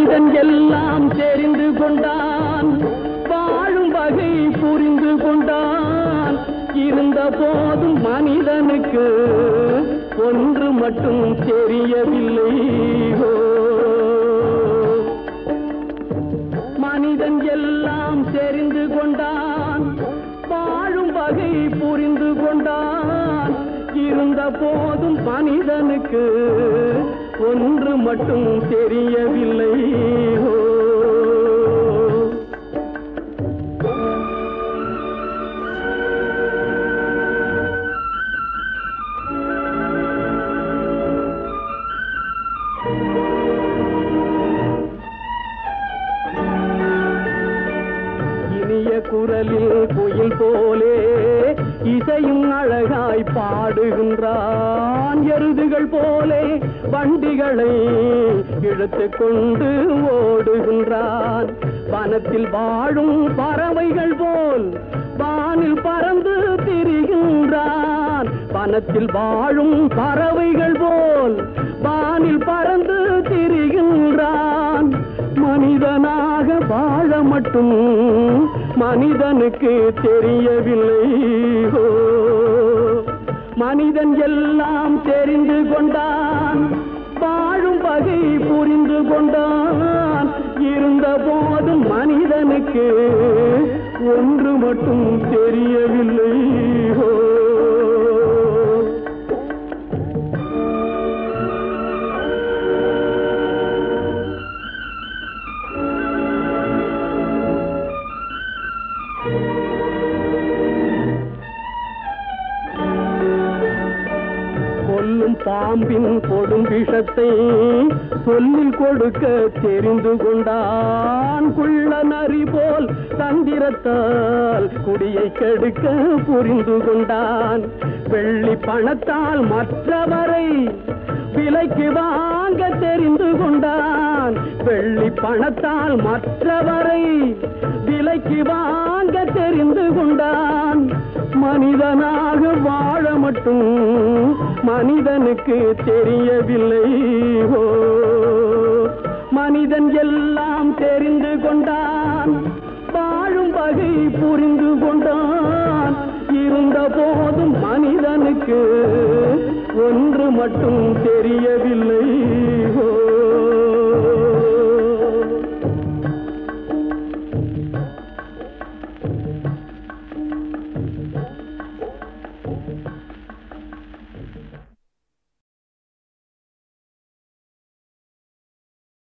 மனிதன் எல்லாம் தெரிந்து கொண்டான் வாழும் வகை புரிந்து கொண்டான் இருந்த போதும் மனிதனுக்கு ஒன்று மட்டும் தெரியவில்லை ஓ. மனிதன் எல்லாம் தெரிந்து கொண்டான் வாழும் வகை புரிந்து கொண்டான் இருந்த போதும் மனிதனுக்கு ஒன்று மட்டும் தெரியவில்லை ஓ. இனிய குரலில் குயில் போலே இசையும் அழகாய் பாடுகின்றான் எருதுகள் போலே வண்டிகளை இழுத்து கொண்டு ஓடுகின்றான் வனத்தில் வாழும் பறவைகள் போல் வானில் பறந்து திரிகின்றான் வனத்தில் வாழும் பறவைகள் போல் வானில் பறந்து திரிகின்றான் மனிதனாக வாழ மட்டும் மனிதனுக்கு தெரியவில்லை ஓ. மனிதன் எல்லாம் தெரிந்து கொண்டான் வாழும் வகை புரிந்து கொண்டான் இருந்த போதும் மனிதனுக்கு ஒன்று மட்டும் தெரியவில்லை ஓ. கொல்லும் பாம்பின் கொடும் விஷத்தை சொல்லில் கொடுக்க தெரிந்து கொண்டான் குள்ள நரி போல் தந்திரத்தால் குடியை கெடுக்க புரிந்து கொண்டான் வெள்ளி பணத்தால் மற்றவரை விலைக்கு வாங்க தெரிந்து கொண்டான் வெள்ளி பணத்தால் மற்றவரை விலைக்கு வாங்க தெரிந்து கொண்டான் மனிதனாக வாழ மட்டும் மனிதனுக்கு தெரியவில்லை ஓ மனிதன் எல்லாம் தெரிந்து கொண்டான் வாழும் வகை புரிந்து கொண்டான் இருந்த போதும் மனிதனுக்கு ஒன்று மட்டும் தெரியவில்லை